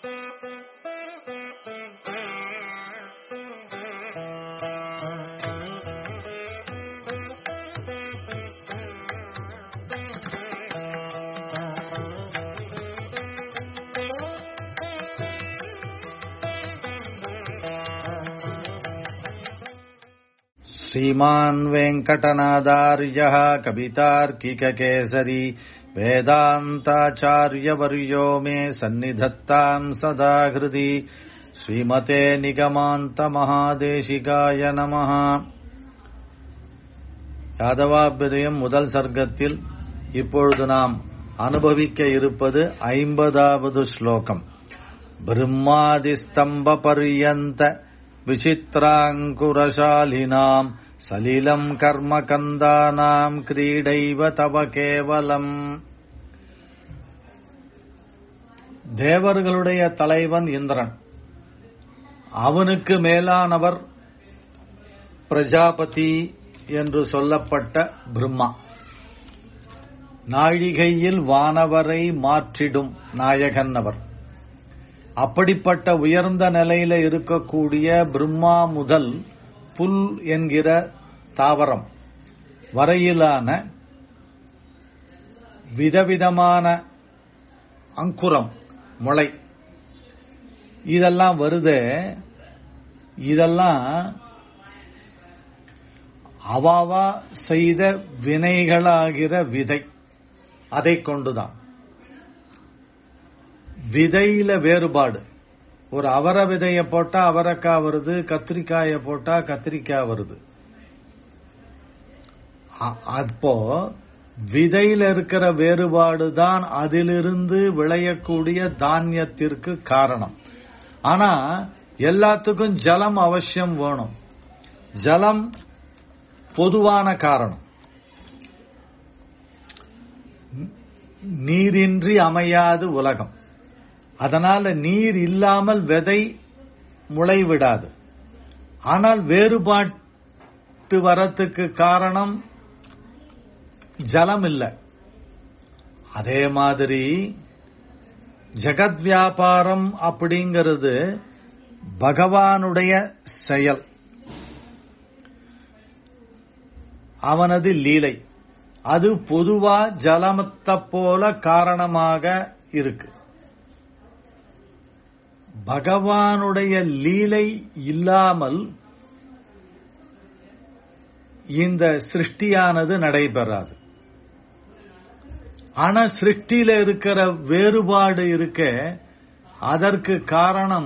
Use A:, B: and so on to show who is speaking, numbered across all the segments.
A: श्रीमान् वेङ्कटनादार्यः कवितार्किककेसरी वेदान्ताचार्यवर्यो मे सन्निधत्ताम् सदा हृदि श्रीमते நிகமாந்தமகாதேசிகாய நமः யாதவாபிதயம் முதல் சர்க்கத்தில் இப்பொழுது நாம் அனுபவிக்க இருப்பது ஐம்பதாவது ஸ்லோகம் பிரம்மாதிஸ்தம்ப பர்யந்த विचित्राङ्कुरशालिनाम् सलिलम् कर्मकन्दानाम् क्रीडैव तव கேவலம் தேவர்களுடைய தலைவன் இந்திரன் அவனுக்கு மேலானவர் பிரஜாபதி என்று சொல்லப்பட்ட பிரம்மா நாழிகையில் வானவரை மாற்றிடும் நாயகன் அவர் அப்படிப்பட்ட உயர்ந்த நிலையில இருக்கக்கூடிய பிரம்மா முதல் புல் என்கிற தாவரம் வரையிலான விதவிதமான அங்குரம் முளை இதெல்லாம் வருது இதெல்லாம் அவாவா செய்த வினைகளாகிற விதை அதை கொண்டுதான் விதையில வேறுபாடு ஒரு அவரை விதைய போட்டா அவரைக்காய் வருது கத்திரிக்காய போட்டா கத்திரிக்காய் வருது அப்போ விதையில இருக்கிற வேறுபாடு தான் அதிலிருந்து விளையக்கூடிய தானியத்திற்கு காரணம் ஆனா எல்லாத்துக்கும் ஜலம் அவசியம் வேணும் ஜலம் பொதுவான காரணம் நீரின்றி அமையாது உலகம் அதனால நீர் இல்லாமல் விதை முளைவிடாது ஆனால் வேறுபாட்டு வரத்துக்கு காரணம் ஜலம் இல்லை அதே மாதிரி ஜெகத் வியாபாரம் அப்படிங்கிறது பகவானுடைய செயல் அவனது லீலை அது பொதுவா ஜலமத்தை போல காரணமாக இருக்கு பகவானுடைய லீலை இல்லாமல் இந்த சிருஷ்டியானது நடைபெறாது ஆனா சிருஷ்டியில இருக்கிற வேறுபாடு இருக்க அதற்கு காரணம்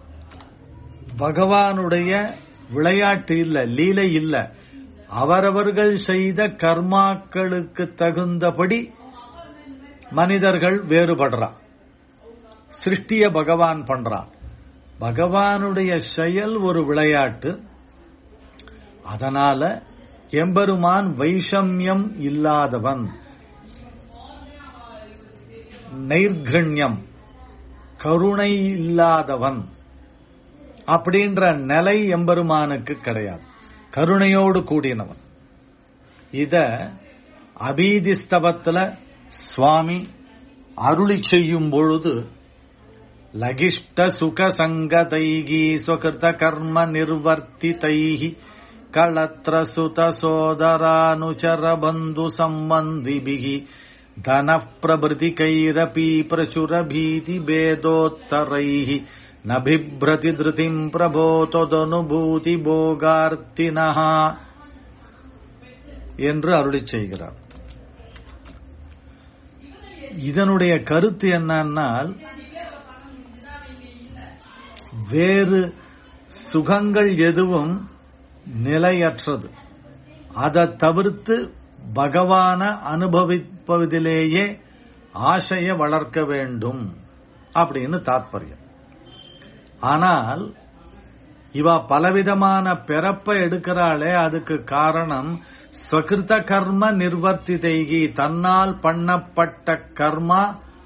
A: பகவானுடைய விளையாட்டு இல்ல லீலை இல்ல அவரவர்கள் செய்த கர்மாக்களுக்கு தகுந்தபடி மனிதர்கள் வேறுபடுறான் சிருஷ்டிய பகவான் பண்றான் பகவானுடைய செயல் ஒரு விளையாட்டு அதனால எம்பெருமான் வைஷமியம் இல்லாதவன் நைர்கண்யம் கருணை இல்லாதவன் அப்படின்ற நிலை எம்பெருமானுக்கு கிடையாது கருணையோடு கூடினவன் இத அபீதிஸ்தவத்துல சுவாமி அருளி செய்யும் பொழுது லகிஷ்ட சுக சங்கதைகி சுகிருத கர்ம நிர்வர்த்திதைகி களத்ர சுத சோதரானுச்சர பந்து சம்பந்திபிகி தன பிரபிருதிகைரபி பிரச்சுர பீதி பேதோத்தரைः न बिभ्रति धृतिम् प्रभो தொதனுபூதி போகார்த்தினஹா என்று அருளி செய்கிறார் இதனுடைய கருத்து என்னன்னால் வேறு சுகங்கள் எதுவும் நிலையற்றது அதை தவிர்த்து பகவான அனுபவிப்பதிலேயே ஆசைய வளர்க்க வேண்டும் அப்படின்னு தாத்பரியம் ஆனால் இவ பலவிதமான பிறப்பை எடுக்கிறாளே அதுக்கு காரணம் ஸ்வகிருத கர்ம நிர்வர்த்திதைகி தன்னால் பண்ணப்பட்ட கர்மா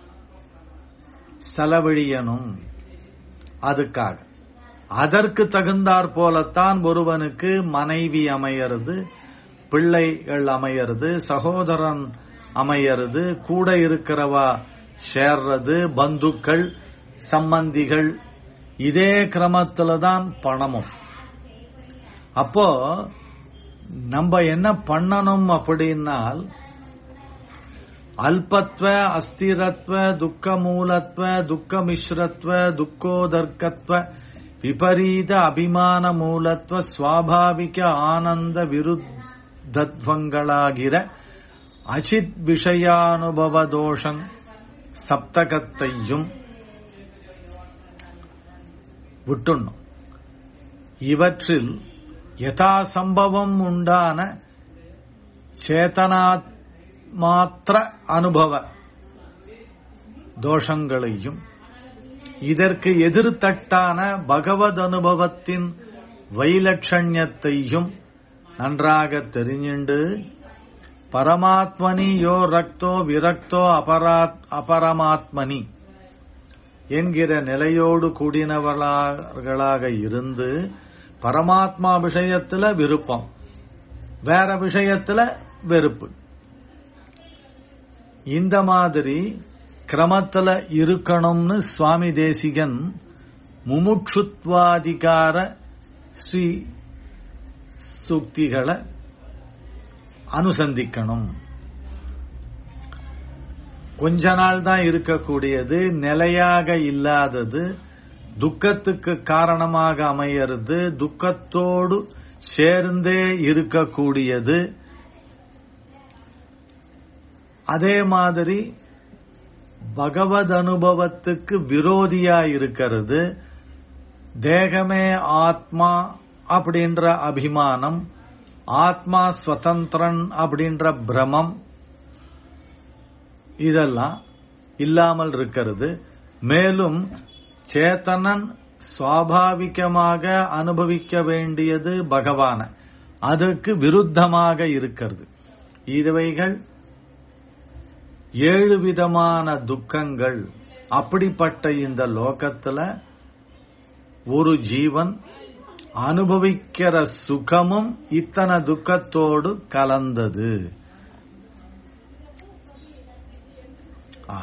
A: செலவழியணும் அதுக்காக அதற்கு தகுந்தாற் போலத்தான் ஒருவனுக்கு மனைவி அமையறது பிள்ளைகள் அமையறது சகோதரன் அமையறது கூட இருக்கிறவா சேர்றது பந்துக்கள் சம்பந்திகள் இதே கிரமத்துல தான் பணமும் அப்போ நம்ம என்ன பண்ணணும் அப்படின்னால் அல்பத்வ அஸ்திரத்வ துக்க மூலத்வ துக்க மிஸ்ரத்வ துக்கோதர்க்கத்வ விபரீத அபிமான மூலத்வ சுவாபாவிக ஆனந்த விருத்தத்வங்களாகிற அச்சித் விஷயானுபவ தோஷம் சப்தகத்தையும் விட்டுணும் இவற்றில் யதா சம்பவம் உண்டான சேதனா மாத்திர அனுபவ தோஷங்களையும் இதற்கு எதிர்த்தட்டான பகவத் அனுபவத்தின் வைலட்சண்யத்தையும் நன்றாக தெரிஞ்சுண்டு பரமாத்மனி யோ ரக்தோ விரக்தோ அபராத் அபரமாத்மனி என்கிற நிலையோடு கூடினவர்களாக இருந்து பரமாத்மா விஷயத்துல விருப்பம் வேற விஷயத்துல வெறுப்பு இந்த மாதிரி கிரமத்துல இருக்கணும்னு சுவாமி தேசிகன் முமுட்சுத்வாதிகார ஸ்ரீ சுக்திகளை அனுசந்திக்கணும் கொஞ்ச நாள் தான் இருக்கக்கூடியது நிலையாக இல்லாதது துக்கத்துக்கு காரணமாக அமையறது துக்கத்தோடு சேர்ந்தே இருக்கக்கூடியது அதே மாதிரி பகவத் அனுபவத்துக்கு விரோதியா இருக்கிறது தேகமே ஆத்மா அப்படின்ற அபிமானம் ஆத்மா ஸ்வதந்திரன் அப்படின்ற பிரமம் இதெல்லாம் இல்லாமல் இருக்கிறது மேலும் சேத்தனன் சுவாபாவிகமாக அனுபவிக்க வேண்டியது பகவான அதற்கு விருத்தமாக இருக்கிறது இதுவைகள் ஏழு விதமான துக்கங்கள் அப்படிப்பட்ட இந்த லோகத்துல ஒரு ஜீவன் அனுபவிக்கிற சுகமும் இத்தனை துக்கத்தோடு கலந்தது ஆ.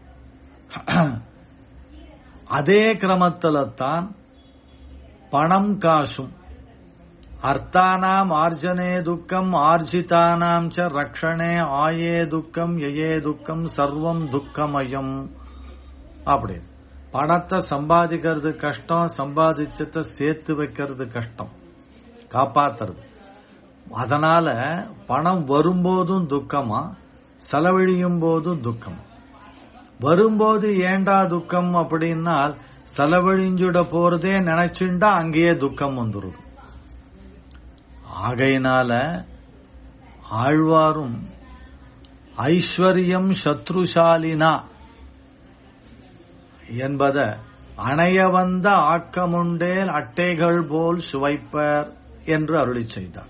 A: அதே கிரமத்துல தான் பணம் காசும் அர்த்தானாம் ஆர்ஜனே துக்கம் ஆர்ஜிதானாம் ச ரக்ஷணே ஆயே துக்கம் எயே துக்கம் சர்வம் துக்கமயம் அப்படி பணத்தை சம்பாதிக்கிறது கஷ்டம் சம்பாதிச்சத சேர்த்து வைக்கிறது கஷ்டம் காப்பாத்துறது அதனால பணம் வரும்போதும் துக்கமா செலவழியும் போதும் துக்கம் வரும்போது ஏண்டா துக்கம் அப்படின்னால் செலவழிஞ்சுட போறதே நினைச்சுண்டா அங்கேயே துக்கம் வந்துருது ஆகையினால ஆழ்வாரும் ஐஸ்வர்யம் சத்ருசாலினா என்பத அணைய வந்த ஆக்கமுண்டேல் அட்டைகள் போல் சுவைப்பர் என்று அருளி செய்தார்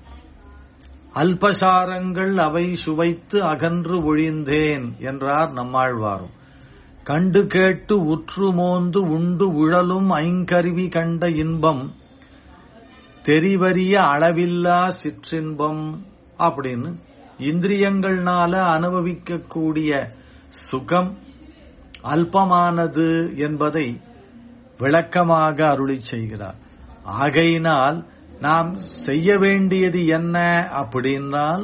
A: அல்பசாரங்கள் அவை சுவைத்து அகன்று ஒழிந்தேன் என்றார் நம்மாழ்வாரும் கண்டு கேட்டு உற்று மோந்து உண்டு உழலும் ஐங்கருவி கண்ட இன்பம் தெரிவறிய அளவில்லா சிற்றின்பம் அப்படின்னு இந்திரியங்கள்னால அனுபவிக்கக்கூடிய சுகம் அல்பமானது என்பதை விளக்கமாக அருளி செய்கிறார் ஆகையினால் நாம் செய்ய வேண்டியது என்ன அப்படின்னால்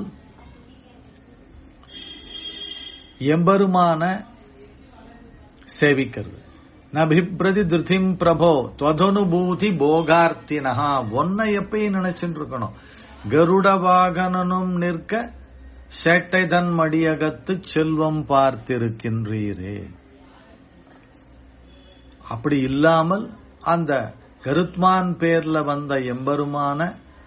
A: எம்பெருமான சேவிக்கிறது நபிப்ரதி திருதிம் பிரபோ துவதனுபூதி போகார்த்தினஹா ஒன்ன எப்பயும் நினைச்சுட்டு இருக்கணும் கருட வாகனனும் நிற்க சேட்டை தன் மடியகத்து செல்வம் பார்த்திருக்கின்றீரே அப்படி இல்லாமல் அந்த கருத்மான் பேர்ல வந்த எம்பெருமான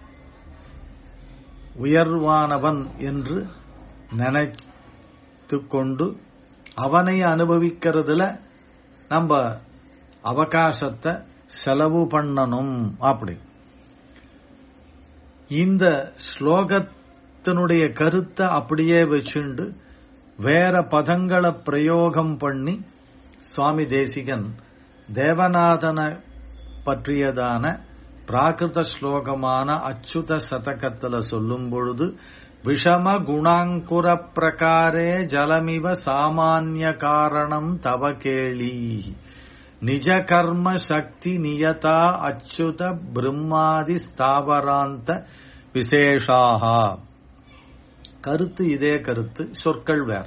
A: உயர்வானவன் என்று நினைத்து கொண்டு அவனை அனுபவிக்கிறதுல நம்ம அவகாசத்தை செலவு பண்ணணும் அப்படி இந்த ஸ்லோகத்தினுடைய கருத்தை அப்படியே வச்சுண்டு வேற பதங்களை பிரயோகம் பண்ணி சுவாமி தேசிகன் தேவநாதன பற்றியதான பிராகிருத ஸ்லோகமான அச்சுத சதகத்துல சொல்லும் பொழுது விஷம குணாங்குர பிரகாரே ஜலமிவ சாமானிய காரணம் தவ கேளி நிஜ கர்ம சக்தி நியதா அச்சுத பிரம்மாதி ஸ்தாவராந்த விசேஷாகா கருத்து இதே கருத்து சொற்கள் வேற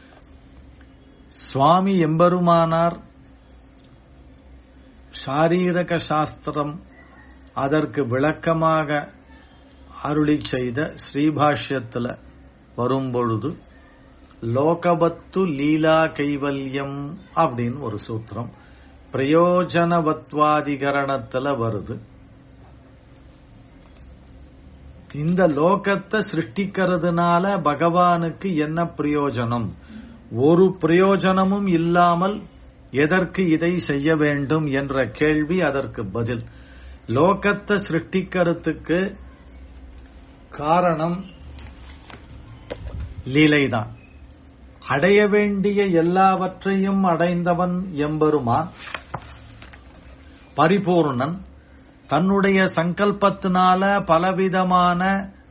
A: சுவாமி எம்பெருமானார் சாரீரக சாஸ்திரம் அதற்கு விளக்கமாக அருளி செய்த ஸ்ரீபாஷ்யத்தில் வரும்பொழுது லோகவத்து லீலா கைவல்யம் அப்படின்னு ஒரு சூத்திரம் பிரயோஜனவத்வாதிகரணத்துல வருது இந்த லோகத்தை சிருஷ்டிக்கிறதுனால பகவானுக்கு என்ன பிரயோஜனம் ஒரு பிரயோஜனமும் இல்லாமல் எதற்கு இதை செய்ய வேண்டும் என்ற கேள்வி அதற்கு பதில் லோகத்தை சிருஷ்டிக்கிறதுக்கு காரணம் லீலைதான் அடைய வேண்டிய எல்லாவற்றையும் அடைந்தவன் எம்பெருமான் பரிபூர்ணன் தன்னுடைய சங்கல்பத்தினால பலவிதமான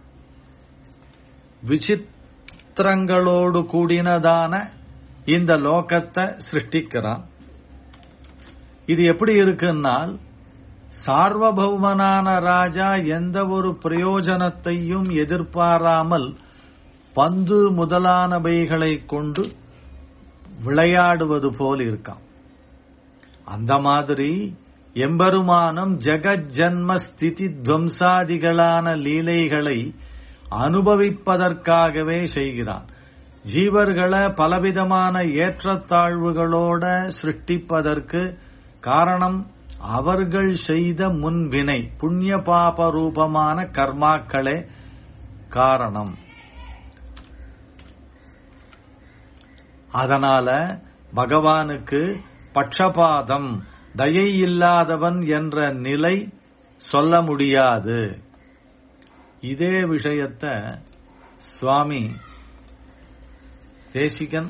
A: விசித்திரங்களோடு கூடினதான இந்த லோகத்தை சிருஷ்டிக்கிறான் இது எப்படி இருக்குன்னால் சார்வபௌமனான ராஜா எந்த ஒரு பிரயோஜனத்தையும் எதிர்பாராமல் பந்து முதலானவைகளை கொண்டு விளையாடுவது போல் இருக்கான் அந்த மாதிரி எம்பெருமானம் ஜெகத் ஜன்ம ஸ்திதி துவம்சாதிகளான லீலைகளை அனுபவிப்பதற்காகவே செய்கிறான் ஜீவர்களை பலவிதமான ஏற்றத்தாழ்வுகளோட சிருஷ்டிப்பதற்கு காரணம் அவர்கள் செய்த முன்வினை புண்ணிய பாப ரூபமான கர்மாக்களே காரணம் அதனால பகவானுக்கு பட்சபாதம் தயை இல்லாதவன் என்ற நிலை சொல்ல முடியாது இதே விஷயத்தை சுவாமி தேசிகன்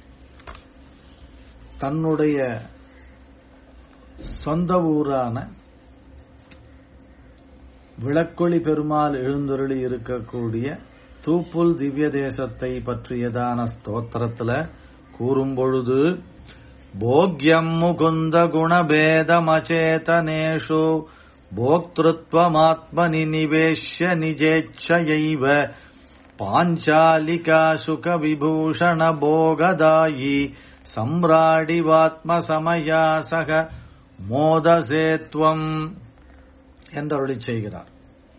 A: தன்னுடைய சொந்த ஊரான விளக்கொளி பெருமாள் எழுந்தருளி இருக்கக்கூடிய தூப்புல் திவ்ய தேசத்தை பற்றியதான ஸ்தோத்திரத்துல கூறும் பொழுது போக்யம் முகுந்த குணபேதமச்சேதனேஷு போக்திருத்வமாத்மனி நிவேஷ்ய நிஜேச்சைவ பாஞ்சாலிகா சுக விபூஷண போகதாயி சம்ராடிவாத்மசமயா சக மோதசேத்வம் என்றருளி செய்கிறார்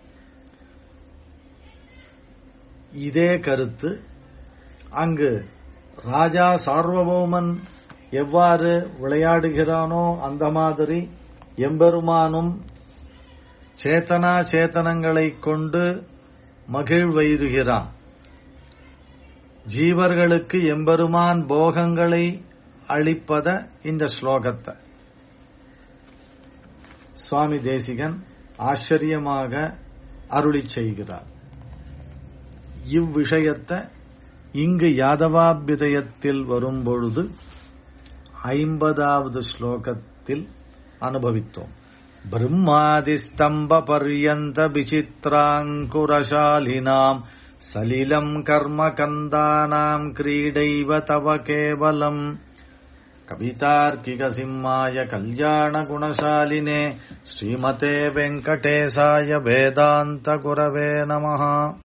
A: இதே கருத்து அங்கு ராஜா சார்வபௌமன் எவ்வாறு விளையாடுகிறானோ அந்த மாதிரி எம்பெருமானும் சேத்தனா சேத்தனங்களை கொண்டு மகிழ்வெய்துகிறான் ஜீவர்களுக்கு எம்பெருமான் போகங்களை அளிப்பத இந்த ஸ்லோகத்தை சுவாமி தேசிகன் ஆச்சரியமாக அருளி செய்கிறார் இவ்விஷயத்தை இங்கு யாதவாபிதயத்தில் வரும்பொழுது ஐம்பதாவது ஸ்லோகத்தில் அனுபவித்தோம் பிரம்மாதிஸ்தம்ப பர்யந்த விசித்ராங்குரசாலினாம் சலிலம் கர்ம கந்தானாம் கிரீடைவ தவ கேவலம் கவிதார்க்கிகசிம்மாய கல்யாண குணசாலினே ஸ்ரீமதே வெங்கடேசாய வேதாந்த குரவே நமஹா